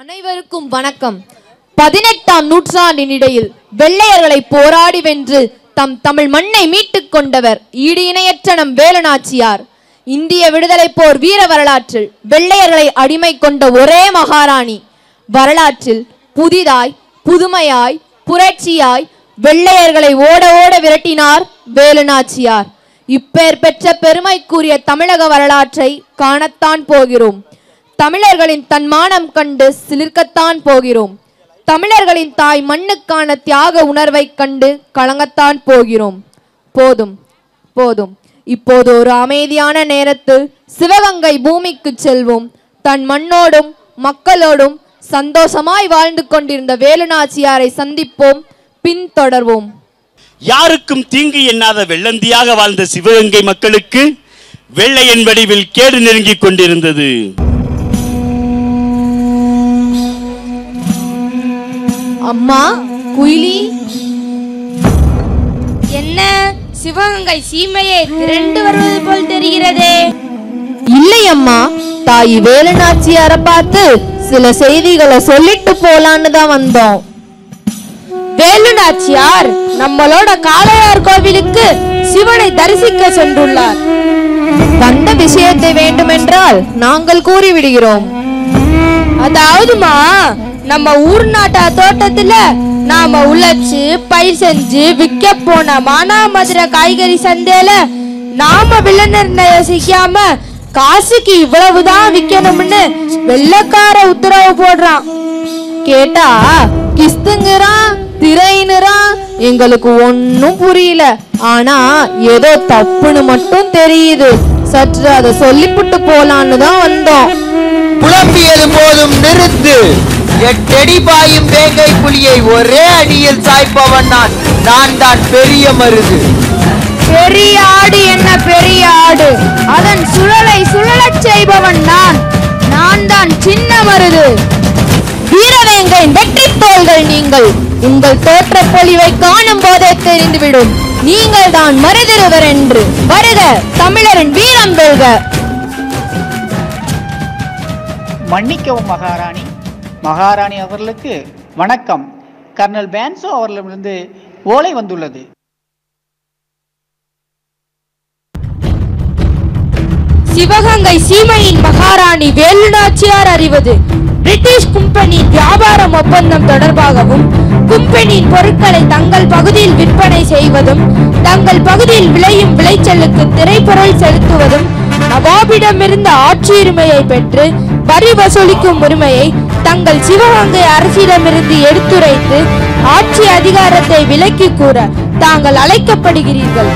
அனைவருக்கும் வணக்கம் பதினெட்டாம் நூற்றாண்டின் இடையில் வெள்ளையர்களை போராடி வென்று தம் தமிழ் மண்ணை மீட்டுக் கொண்டவர் ஈடு இணையற்ற நம் வேலுநாச்சியார் இந்திய விடுதலை போர் வீர வரலாற்றில் வெள்ளையர்களை அடிமை கொண்ட ஒரே மகாராணி வரலாற்றில் புதிதாய் புதுமையாய் புரட்சியாய் வெள்ளையர்களை ஓட ஓட விரட்டினார் வேலுநாச்சியார் இப்பேர் பெற்ற பெருமைக்குரிய தமிழக வரலாற்றை காணத்தான் போகிறோம் தமிழர்களின் தன்மானம் கண்டு சிலிர்க்கத்தான் போகிறோம் தமிழர்களின் தாய் மண்ணுக்கான தியாக உணர்வைக் கண்டு கலங்கத்தான் போகிறோம் போதும் போதும் இப்போது ஒரு அமைதியான நேரத்தில் சிவகங்கை பூமிக்கு செல்வோம் தன் மண்ணோடும் மக்களோடும் சந்தோஷமாய் வாழ்ந்து கொண்டிருந்த வேலுநாச்சியாரை சந்திப்போம் பின்தொடர்வோம் யாருக்கும் தீங்கு எண்ணாத வெள்ளந்தியாக வாழ்ந்த சிவகங்கை மக்களுக்கு வெள்ளையன் வடிவில் கேடு நெருங்கிக் கொண்டிருந்தது அம்மா குயிலி என்ன சிவகங்கை சீமையை திரண்டு வருவது போல் தெரிகிறதே இல்லை அம்மா தாய் வேலுநாச்சியார பார்த்து சில செய்திகளை சொல்லிட்டு போலான்னு தான் வந்தோம் வேலுநாச்சியார் நம்மளோட காளையார் கோவிலுக்கு சிவனை தரிசிக்க சென்றுள்ளார் வந்த விஷயத்தை வேண்டுமென்றால் நாங்கள் கூறிவிடுகிறோம் அதாவதுமா நம்ம ஊர் நாட்டா தோட்டத்துல நாம உழைச்சு பயிர் செஞ்சு விற்க போன மானாமதுரை காய்கறி சந்தையில நாம விலை நிர்ணயம் செய்யாம காசுக்கு இவ்வளவுதான் விற்கணும்னு வெள்ளக்கார உத்தரவு போடுறான் கேட்டா கிஸ்துங்கிறான் திரைனுறான் எங்களுக்கு ஒன்னும் புரியல ஆனா ஏதோ தப்புன்னு மட்டும் தெரியுது சற்று அதை சொல்லிப்புட்டு போலான்னு தான் வந்தோம் புலம்பியது போதும் நிறுத்து எட்டடி பாயும் வேங்கை புலியை ஒரே அடியில் சாய்ப்பவன் நான் நான் தான் பெரிய மருது பெரிய ஆடு என்ன பெரிய ஆடு அதன் சுழலை சுழலச் செய்பவன் நான் நான் தான் சின்ன மருது வீரவேங்கை வெற்றி தோள்கள் நீங்கள் உங்கள் தோற்ற பொலிவை காணும் போதே தெரிந்துவிடும் நீங்கள் தான் மருதிருவர் என்று வருக தமிழரின் வீரம் வெல்க மன்னிக்கவும் மகாராணி மகாராணி அவர்களுக்கு வணக்கம் கர்னல் பேன்சோ அவர்களிடமிருந்து ஓலை வந்துள்ளது சிவகங்கை சீமையின் மகாராணி வேலுநாச்சியார் அறிவது பிரிட்டிஷ் கும்பெனியின் வியாபாரம் ஒப்பந்தம் தொடர்பாகவும் கும்பெனியின் பொருட்களை தங்கள் பகுதியில் விற்பனை செய்வதும் தங்கள் பகுதியில் விளையும் விளைச்சலுக்கு திரைப்பொருள் செலுத்துவதும் நவாபிடமிருந்த ஆட்சியுரிமையை பெற்று வரி வசூலிக்கும் உரிமையை தங்கள் சிவகங்கை அரசிடமிருந்து எடுத்துரைத்து ஆட்சி அதிகாரத்தை விலக்கி கூற தாங்கள் அழைக்கப்படுகிறீர்கள்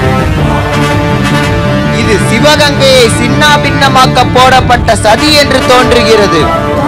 இது சிவகங்கையை சின்னா பின்னமாக்க போடப்பட்ட சதி என்று தோன்றுகிறது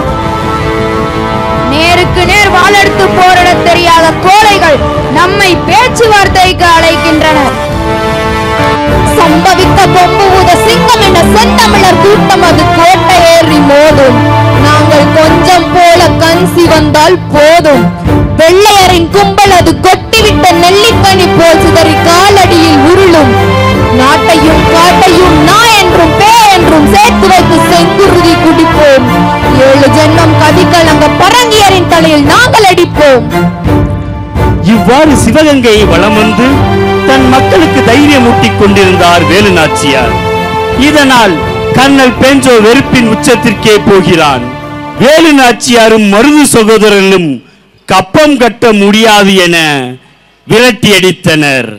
நேருக்கு நேர் வாளெடுத்து போரிட தெரியாத கோழைகள் நம்மை பேச்சுவார்த்தைக்கு அழைக்கின்றனர் சம்பவித்த பொம்பு ஊத சிங்கம் என்ற செந்தமிழர் கூட்டம் அது கோட்டை ஏறி மோதும் நாங்கள் கொஞ்சம் போல கண் சிவந்தால் போதும் வெள்ளையரின் கும்பல் அது கொட்டிவிட்ட நெல்லிக்கனி போல் சிதறி காலடியில் உருளும் நாட்டையும் காட்டையும் நான் என்றும் பே என்றும் சேர்த்து வைத்து செங்குருதி குடிப்போம் ஏழு ஜென்மம் கதிக்கலங்க பரங்கியரின் தலையில் நாங்கள் அடிப்போம் இவ்வாறு சிவகங்கையை வலம் வந்து தன் மக்களுக்கு தைரியமூட்டிக் கொண்டிருந்தார் வேலுநாச்சியார் இதனால் கர்னல் பெஞ்சோ வெறுப்பின் உச்சத்திற்கே போகிறான் வேலுநாச்சியாரும் மருது சகோதரர்களும் கப்பம் கட்ட முடியாது என விரட்டி அடித்தனர்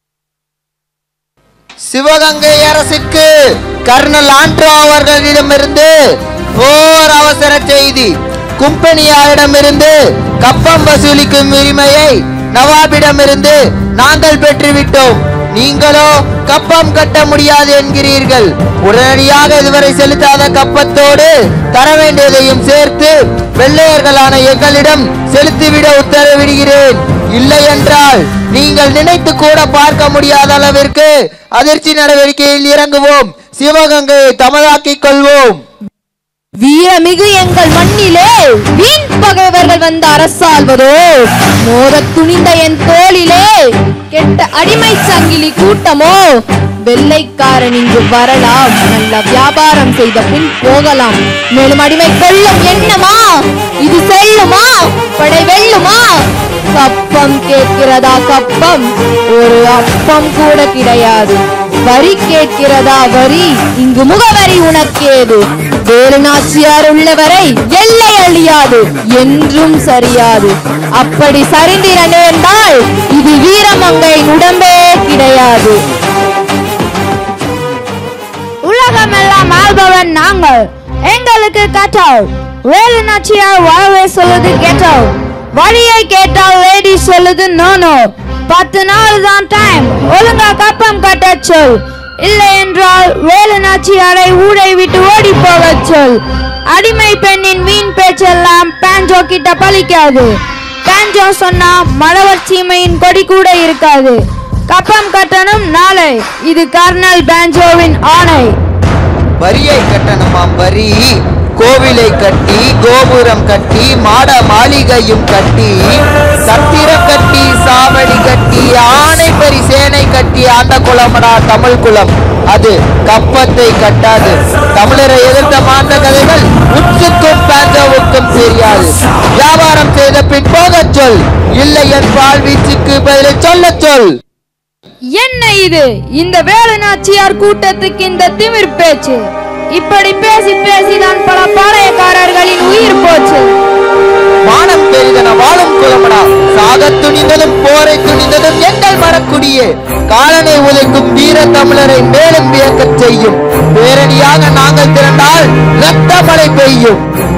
சிவகங்கை அரசுக்கு கர்னல் ஆண்ட்ரோ அவர்களிடமிருந்து ஓர் அவசர செய்தி கும்பெனியாரிடமிருந்து கப்பம் வசூலிக்கும் உரிமையை நவாபிடமிருந்து நாங்கள் பெற்றுவிட்டோம் நீங்களோ கப்பம் கட்ட முடியாது என்கிறீர்கள் உடனடியாக இதுவரை செலுத்தாத கப்பத்தோடு தர வேண்டியதையும் சேர்த்து வெள்ளையர்களான எங்களிடம் செலுத்திவிட உத்தரவிடுகிறேன் இல்லை என்றால் நீங்கள் நினைத்து கூட பார்க்க முடியாத அளவிற்கு அதிர்ச்சி நடவடிக்கையில் இறங்குவோம் சிவகங்கையை தமிழாக்கிக் கொள்வோம் வீரமிகு எங்கள் மண்ணிலே வீண் பகைவர்கள் வந்து அரசாள்வதோ மோதத் துணிந்த என் தோளிலே கெட்ட அடிமை சங்கிலி கூட்டமோ வெள்ளைக்காரன் இங்கு வரலாம் நல்ல வியாபாரம் செய்த பின் போகலாம் மேலும் அடிமை கொள்ளும் எண்ணமா இது செல்லுமா படை வெல்லுமா கப்பம் கேட்கிறதா கப்பம் ஒரு அப்பம் கூட கிடையாது வரி கேட்கிறதா வரி இங்கு முகவரி உனக்கேது வேறு நாச்சியார் உள்ளவரை எல்லை அழியாது என்றும் சரியாது அப்படி சரிந்திர நேர்ந்தால் இது வீரமங்கை உடம்பே கிடையாது உலகமெல்லாம் ஆள்பவன் நாங்கள் எங்களுக்கு கட்டோம் வேலு நாச்சியார் வரவே சொல்லுது கேட்டோம் வழியை கேட்டால் லேடி சொல்லுது நோனோ பத்து நாள் தான் டைம் ஒழுங்கா கப்பம் கட்ட சொல் இல்லை என்றால் வேலு நாச்சியாரை ஊரை விட்டு ஓடி போகச் சொல் அடிமை பெண்ணின் வீண் பேச்செல்லாம் பேஞ்சோ கிட்ட பலிக்காது பேஞ்சோ சொன்னா மழவர் சீமையின் கொடி கூட இருக்காது கப்பம் கட்டணும் நாளை இது கர்னல் பேஞ்சோவின் ஆணை வரியை கட்டணுமாம் வரி கோவிலை கட்டி கோபுரம் கட்டி மாட மாளிகையும் கட்டி சத்திரம் கட்டி சாவடி கட்டி ஆணை பரி சேனை கட்டி ஆண்ட குளமடா தமிழ் குலம் அது கப்பத்தை கட்டாது தமிழரை எதிர்த்த மாந்த கதைகள் உச்சுக்கும் பேஞ்சோவுக்கும் தெரியாது வியாபாரம் செய்த பின் போகச் சொல் இல்லை என்பால் வீச்சுக்கு பதிலை சொல்லச் சொல் என்ன இது இந்த வேலு நாச்சியார் கூட்டத்துக்கு இந்த திமிர் பேச்சு இப்படி பேசி பேசிதான் பல பாளையக்காரர்களின் உயிர் போச்சு வானம் பெரிதன வாழும் குலமடா சாகத் துணிந்ததும் போரை துணிந்ததும் எங்கள் மரக்குடியே காலனை உதைக்கும் வீர தமிழரை மேலும் வியக்கச் செய்யும் பேரணியாக நாங்கள் திரண்டால் இரத்த மழை பெய்யும்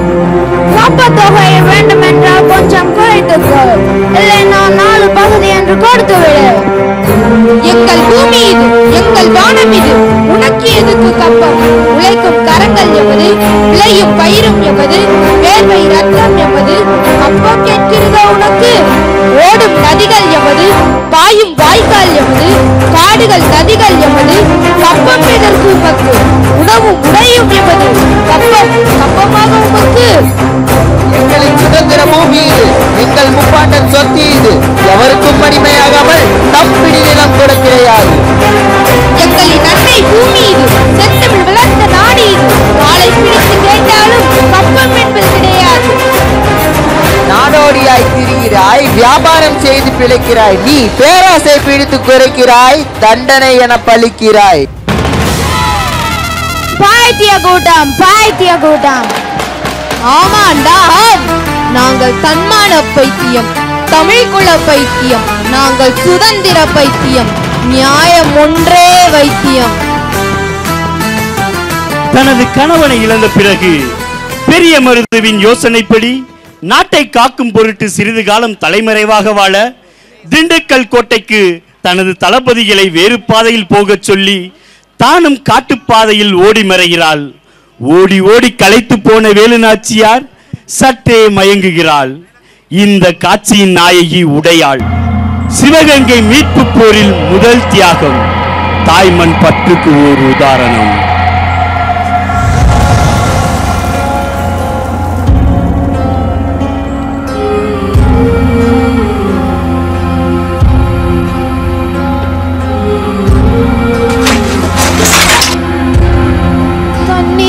கப்ப தொகையை வேண்டுமென்றால் கொஞ்சம் குறைத்துக்கொள் இல்லை நான் நாலு பகுதி என்று கொடுத்து விடு எங்கள் பூமி இது எங்கள் வானம் இது உனக்கு எதுக்கு கப்பம் உழைக்கும் கரங்கள் எமது விளையும் பயிரும் எமது வேர்வை ரத்தம் எமது கப்பம் கேட்கிறதோ உனக்கு ஓடும் நதிகள் எமது பாயும் வாய்க்கால் எமது காடுகள் நதிகள் எமது கப்பம் எதற்கு உமக்கு உணவும் உடையும் எமது கப்பம் கப்பமாக உமக்கு எங்களின் சுதந்திர பூமி இது எங்கள் முப்பாட்டன் சொத்து இது எவருக்கும் அடிமையாகாமல் நம் பிடி நிலம் கூட கிடையாது எங்களின் அன்னை பூமி இது செந்தமிழ் வளர்ந்த நாடு இது காலை பிடித்து கேட்டாலும் கப்பம் என்பது கிடையாது நாடோடியாய் திரிகிறாய் வியாபாரம் செய்து பிழைக்கிறாய் நீ பேராசை பிடித்து குறைக்கிறாய் தண்டனை என பழிக்கிறாய் பாய்த்திய கூட்டம் பாய்த்திய கூட்டம் ஆமாண்டா ஆம். நாங்கள் தன்மான பைத்தியம் தமிழ் குல பைத்தியம் நாங்கள் சுதந்திர பைத்தியம் நியாயம் ஒன்றே வைத்தியம் தனது கணவனை இழந்த பிறகு பெரிய மருதுவின் யோசனைப்படி நாட்டை காக்கும் பொருட்டு சிறிது காலம் தலைமறைவாக வாழ திண்டுக்கல் கோட்டைக்கு தனது தளபதிகளை வேறு பாதையில் போகச் சொல்லி தானும் காட்டுப்பாதையில் ஓடி மறைகிறாள் ஓடி ஓடி களைத்து போன வேலுநாச்சியார் சற்றே மயங்குகிறாள் இந்த காட்சியின் நாயகி உடையாள் சிவகங்கை மீட்பு போரில் முதல் தியாகம் தாய்மண் பற்றுக்கு ஒரு உதாரணம் தண்ணி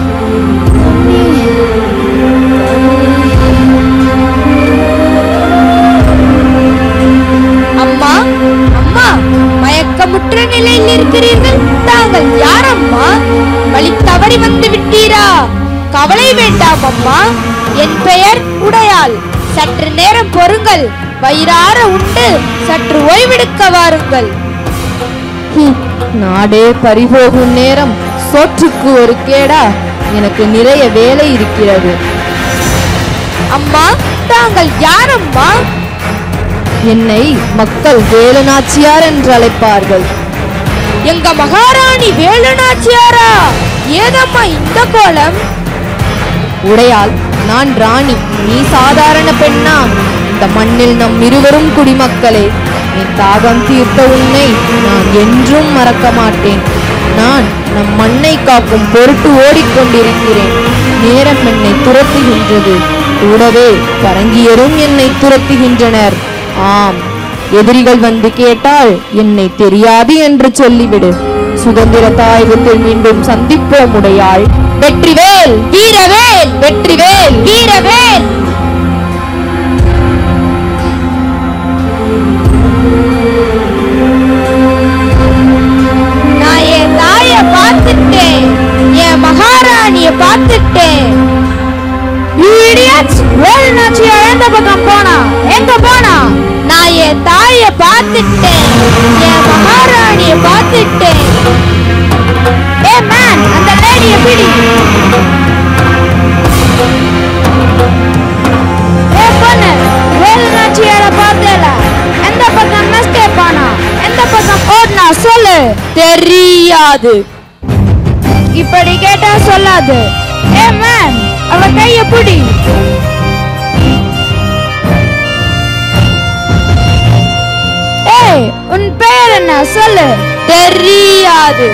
அம்மா அம்மா மயக்கமுற்ற நிலையில் இருக்கிறீர்கள் தாங்கள் யாரம்மா வழி தவறி வந்து விட்டீரா கவலை வேண்டாம் அம்மா என் பெயர் உடையாள் சற்று நேரம் பொறுங்கள் வயிறார உண்டு சற்று ஓய்வெடுக்க வாருங்கள் ஹம், நாடே பறிபோகும் நேரம் சோற்றுக்கு ஒரு கேடா எனக்கு நிறைய வேலை இருக்கிறது அம்மா தாங்கள் யாரம்மா என்னை மக்கள் வேலுநாச்சியார் என்று அழைப்பார்கள் எங்க மகாராணி வேலுநாச்சியாரா ஏதம்மா இந்த கோலம் உடையால் நான் ராணி நீ சாதாரண பெண்ணா இந்த மண்ணில் நம் இருவரும் குடிமக்களே என் தாகம் தீர்த்த உன்னை நான் என்றும் மறக்க மாட்டேன் நான் நம் மண்ணை காக்கும் பொருட்டு ஓடிக்கொண்டிருக்கிறேன் நேரம் என்னை துரத்துகின்றது கூடவே பரங்கியரும் என்னை துரத்துகின்றனர் ஆம் எதிரிகள் வந்து கேட்டால் என்னை தெரியாது என்று சொல்லிவிடு சுதந்திர தாயகத்தில் மீண்டும் சந்திப்போம் உடையாள் வெற்றிவேல் வீரவேல் வெற்றிவேல் வீரவேல் நான் என் தாய பார்த்துட்டேன் என் மகாராணிய பார்த்துட்டேன் You idiots! வேலுநாச்சி எந்த பக்கம் போனா எங்க போனா நான் என் தாய பார்த்துட்டேன் என் மகாராணிய பார்த்துட்டேன் ஏ மேன் அந்த லேடிய பிடி ஏ பொண்ணு வேலுநாச்சியார பார்த்தேல எந்த பக்கம் எஸ்கேப் ஆனா எந்த பக்கம் ஓடுனா சொல்லு தெரியாது இப்படி கேட்டா சொல்லாது ஏ மேன் அவ கைய புடி ஏய் உன் பேர் என்ன சொல்லு தெரியாது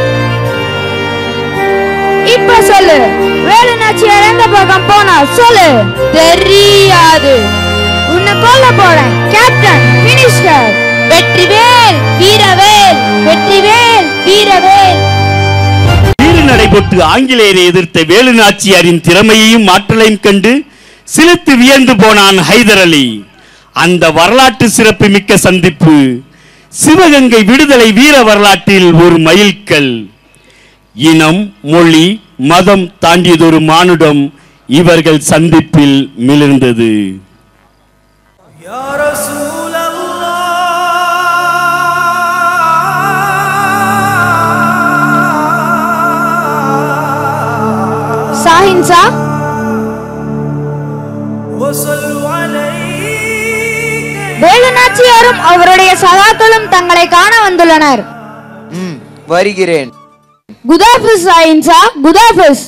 இப்ப சொல்லு வேலுநாச்சியார் எந்த பக்கம் போனா சொல்லு தெரியாது உன்னை கொல்ல போறேன் கேப்டன் மினிஸ்டர் வெற்றிவேல் வீரவேல் வெற்றிவேல் வீரவேல் வீறு நடைபோட்டு ஆங்கிலேயரை எதிர்த்த வேலு நாச்சியாரின் திறமையையும் ஆற்றலையும் கண்டு சிலிர்த்து வியந்து போனான் ஹைதர் அலி அந்த வரலாற்று சிறப்பு மிக்க சந்திப்பு சிவகங்கை விடுதலை வீர வரலாற்றில் ஒரு மைல்கல் இனம் மொழி மதம் தாண்டியதொரு மானுடம் இவர்கள் சந்திப்பில் மிளிர்ந்தது يا رسول الله சாஹின்சா وصلوا عليك வேலுநாச்சியாரும் அவருடைய சகாக்களும் தங்களை காண வந்துள்ளனர் ம் வருகிறேன் குதாஃபிஸ் சாஹின்சா குதாஃபிஸ்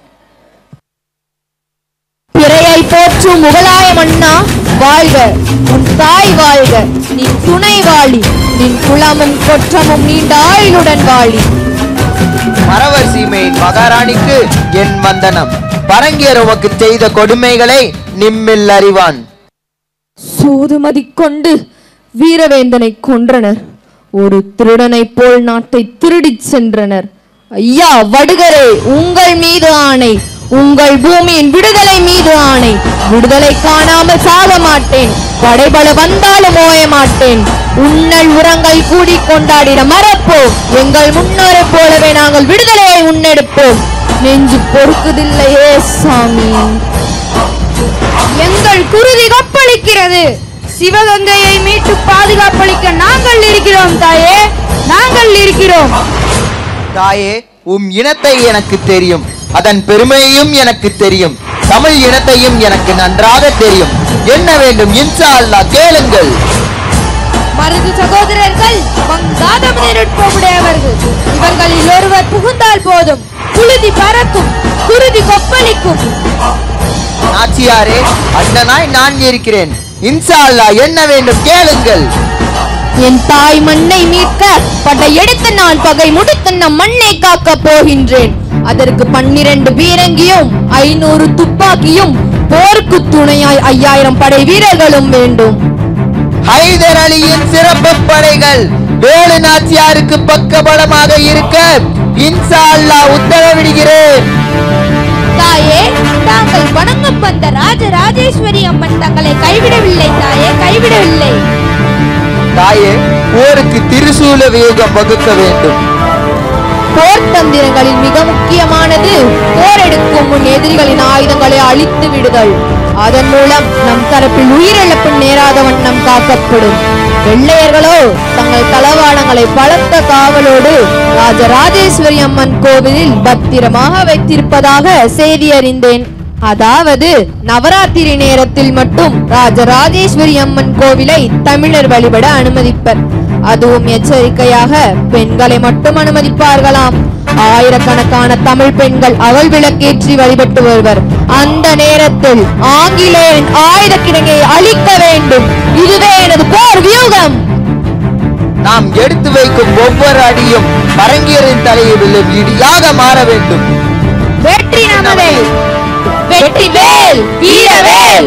பிறையை போற்றும் முகலாய மன்னா வாழ்க உன் தாய் வாழ்க நீ துணை வாழி நின் குளமும் கொற்றமும் நீண்ட ஆயுளுடன் வாழி மறவர் சீமையின் மகாராணிக்கு என் வந்தனம் பரங்கியர் உமக்கு செய்த கொடுமைகளை நிம்மில் அறிவான் சூதுமதி கொண்டு வீரவேந்தனை கொன்றனர் ஒரு திருடனைப் போல் நாட்டை திருடிச் சென்றனர் ஐயா வடுகரே உங்கள் மீது ஆணை உங்கள் பூமியின் விடுதலை மீது ஆணை விடுதலை காணாமல் சாக மாட்டேன் படைபல வந்தாலும் ஓய மாட்டேன் உன்னல் உரங்கள் கூடி கொண்டாடிட மறப்போம் எங்கள் முன்னோரை போலவே நாங்கள் விடுதலையை முன்னெடுப்போம் நெஞ்சு பொறுக்குதில்லையே சாமி எங்கள் குருதி கொப்பளிக்கிறது சிவகங்கையை மீட்டு பாதுகாப்பளிக்க நாங்கள் இருக்கிறோம் தாயே நாங்கள் இருக்கிறோம் தாயே உம் இனத்தை எனக்கு தெரியும் அதன் பெருமையையும் எனக்கு தெரியும் தமிழ் இனத்தையும் எனக்கு நன்றாக தெரியும் என்ன வேண்டும் இன்சா அல்லாஹ் கேளுங்கள் மருது சகோதரர்கள் வங்காத நுட்பமுடையவர்கள் இவர்களில் ஒருவர் புகுந்தால் போதும் புழுதி பறக்கும் குருதி கொப்பளிக்கும் நாச்சியாரே அண்ணனாய் நான் இருக்கிறேன் இன்சா அல்லாஹ் என்ன வேண்டும் கேளுங்கள் என் தாய் மண்ணை மீட்க படையெடுத்து நான் பகை முடித்து நம் மண்ணை காக்க போகின்றேன் அதற்கு பன்னிரண்டு பீரங்கியும் ஐநூறு துப்பாக்கியும் போருக்கு துணையாய் ஐயாயிரம் படை வீரர்களும் வேண்டும் ஹைதர் அலியின் சிறப்பு படைகள் வேலு நாச்சியாருக்கு பக்கபலமாக இருக்க இன்சா அல்லாஹ் உத்தரவிடுகிறேன் தாயே தாங்கள் வணங்கும் வந்த ராஜராஜேஸ்வரி அம்மன் தங்களை கைவிடவில்லை தாயே கைவிடவில்லை தாயே போருக்கு திரிசூல வியூகம் வகுக்க வேண்டும் போர் தந்திரங்களில் மிக முக்கியமானது போரெடுக்கும் முன் எதிரிகளின் ஆயுதங்களை அழித்து விடுதல் அதன் மூலம் நம் தரப்பில் உயிரிழப்பு நேராத வண்ணம் காக்கப்படும் வெள்ளையர்களோ தங்கள் தளவாடங்களை பலத்த காவலோடு ராஜராஜேஸ்வரி அம்மன் கோவிலில் பத்திரமாக வைத்திருப்பதாக செய்தி அறிந்தேன் அதாவது நவராத்திரி நேரத்தில் மட்டும் ராஜராஜேஸ்வரி அம்மன் கோவிலை தமிழர் வழிபட அனுமதிப்பர் அதுவும் எச்சரிக்கையாக பெண்களை மட்டும் அனுமதிப்பார்களாம் ஆயிரக்கணக்கான தமிழ் பெண்கள் அவள் விளக்கேற்றி வழிபட்டு வருவர் அந்த நேரத்தில் ஆங்கிலேயரின் ஆயுத கிடங்கையை அழிக்க வேண்டும் இதுவே எனது போர் வியூகம் நாம் எடுத்து வைக்கும் ஒவ்வொரு அடியும் பரங்கியரின் தலையில் விழும் இடியாக மாற வேண்டும் வெற்றி நமதே வெற்றிவேல் வீரவேல்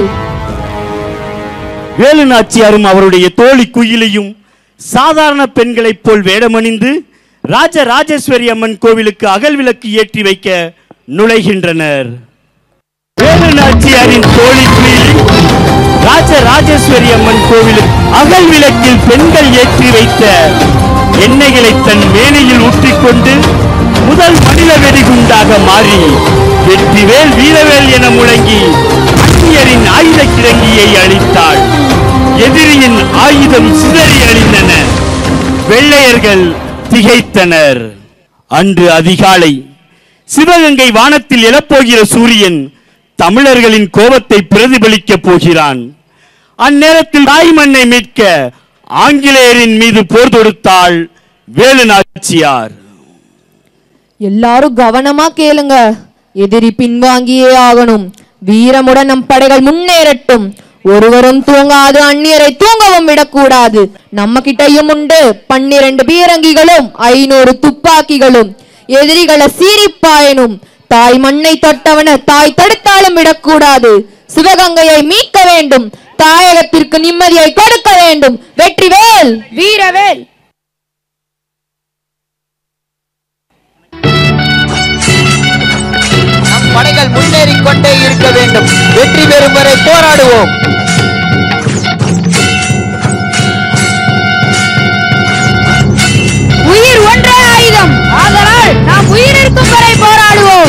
வேலு நாச்சியாரும் அவருடைய தோழி குயிலையும் சாதாரண பெண்களைப் போல் வேடமணிந்து ராஜ ராஜேஸ்வரி அம்மன் கோவிலுக்கு அகல் விளக்கு ஏற்றி வைக்க நுழைகின்றனர் வேலு நாச்சியாரின் தோழி குயிலி ராஜ ராஜேஸ்வரி அம்மன் கோவிலுக்கு அகல் விளக்கில் பெண்கள் ஏற்றி வைத்த எண்ணெய்களை தன் மேனையில் ஊற்றிக்கொண்டு முதல் மனித வெடிகுண்டாக மாறி வெற்றிவேல் வீரவேல் என முழங்கி அந்நியரின் ஆயுத கிழங்கியை அழித்தாள் எதிரியின் ஆயுதம் சிதறி அழிந்தன வெள்ளையர்கள் திகைத்தனர் அன்று அதிகாலை சிவகங்கை வானத்தில் எழப்போகிற சூரியன் தமிழர்களின் கோபத்தை பிரதிபலிக்கப் போகிறான் அந்நேரத்தில் தாய் மண்ணை மீட்க ஆங்கிலேயரின் மீது போர் தொடுத்தாள் வேலு நாச்சியார் எல்லாரும் கவனமா கேளுங்க எதிரி பின்வாங்கியே ஆகணும் வீரமுடன் நம் படைகள் முன்னேறட்டும் ஒருவரும் தூங்காது அந்நியரை தூங்கவும் விடக்கூடாது நம்ம கிட்டயும் உண்டு பன்னிரண்டு பீரங்கிகளும் ஐநூறு துப்பாக்கிகளும் எதிரிகளை சீரிப்பாயனும் தாய் மண்ணை தொட்டவன தாய் தடுத்தாலும் விடக்கூடாது சிவகங்கையை மீட்க வேண்டும் தாயகத்திற்கு நிம்மதியை கொடுக்க வேண்டும் வெற்றிவேல் வீரவேல் நம் படைகள் முன்னேறிக் கொண்டே இருக்க வேண்டும் வெற்றி பெறும் வரை போராடுவோம் உயிர் ஒன்றே ஆயுதம் ஆதலால் நாம் உயிர் இருக்கும் வரை போராடுவோம்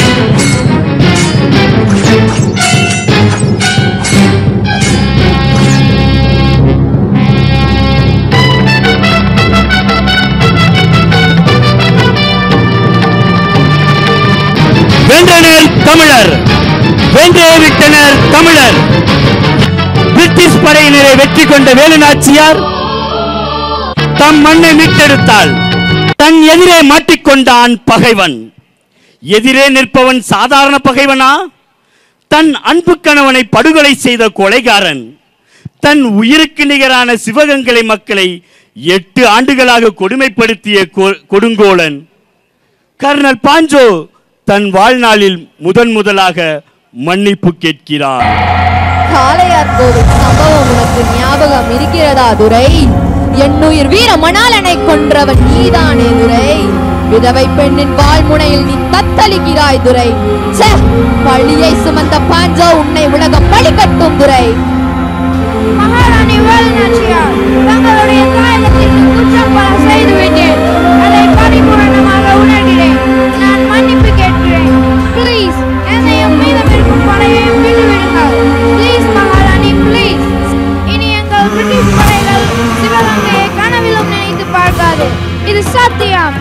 வென்றனர் தமிழர் வென்றே விட்டனர் தமிழர் பிரிட்டிஷ் படையினரை வெற்றி கொண்ட வேலு நாச்சியார் தம் மண்ணை மீட்டெடுத்தாள் தன் எதிரே மாட்டிக்கொண்டான் பகைவன் எதிரே நிற்பவன் சாதாரண பகைவனா தன் அன்பு கணவனை படுகொலை செய்த கொலைகாரன் தன் உயிருக்கு நிகரான சிவகங்கை மக்களை எட்டு ஆண்டுகளாக கொடுமைப்படுத்திய கொ- கொடுங்கோலன் கர்னல் பாஞ்சோ தன் வாழ்நாளில் முதன் முதலாக மன்னிப்பு கேட்கிறார் காளையார் கோவில் சம்பவம் உனக்கு ஞாபகம் இருக்கிறதா துரை என்னுயிர் வீர மணாலனை கொன்றவன் நீதானே துரை விதவை பெண்ணின் வாழ்முனையில் நீ தத்தளிக்கிறாய் துரை ச்சே பழியை சுமந்த பாஞ்சோ உன்னை உலகம் பழி கட்டும் துரை மகாராணி வேலுநாச்சியார் தங்களுடைய தாயகத்திற்கு குற்றம் பல செய்து விட்டேன் அதை பரிபூரணமாக உணர்கிறேன் நான் மன்னிப்பு கேட்கிறேன் ப்ளீஸ் என்னையும் மீதம் இருக்கும் படையையும் விட்டுவிடுங்கள் ப்ளீஸ் மகாராணி ப்ளீஸ் இனி எங்கள் பிரிட்டிஷ் படைகள் சிவகங்கையை கனவிலும் நினைத்து பார்க்காது இது சத்தியம்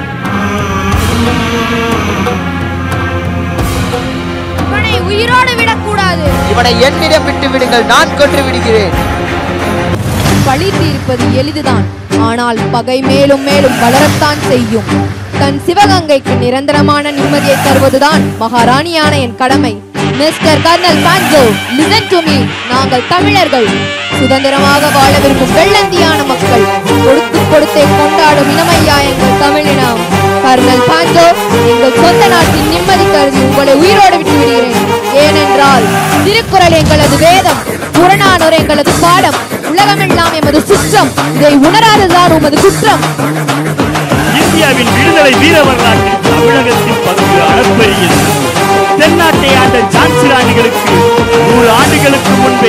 இவனை உயிரோடு விடக்கூடாது இவனை என்னிடம் விட்டு விடுங்கள் நான் கொன்று விடுகிறேன் பழி தீர்ப்பது எளிதுதான் ஆனால் பகை மேலும் மேலும் வளரத்தான் செய்யும் தன் சிவகங்கைக்கு நிரந்தரமான நிம்மதியை தருவதுதான் மகாராணியான என் கடமை mister colonel Pancho listen to me நாங்கள் தமிழர்கள் சுதந்திரமாக வாழ விரும்பும் வெள்ளந்தியான மக்கள் கொடுத்து கொடுத்தே கொண்டாடும் இனமையா எங்கள் தமிழினம் கர்னல் பாஞ்சோ எங்கள் சொந்த நாட்டின் நிம்மதி கருதி உங்களை உயிரோடு விட்டு விடுகிறேன் ஏனென்றால் திருக்குறள் எங்களது வேதம் புறநானூர் எங்களது பாடம் உலகமெல்லாம் எமது சுற்றம் இதை உணராததான் உமது குற்றம் இந்தியாவின் விடுதலை வீர வரலாற்றில் தமிழகத்தின் பங்கு அளப்பரியது தென்னாட்டை ஆண்ட ஜான்சி ராணிகளுக்கு நூறு ஆண்டுகளுக்கு முன்பே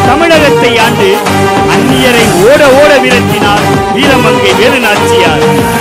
தமிழகத்தை ஆண்டு அந்நியரை ஓட ஓட விரட்டினார் வீரமங்கை வேலு நாச்சியார்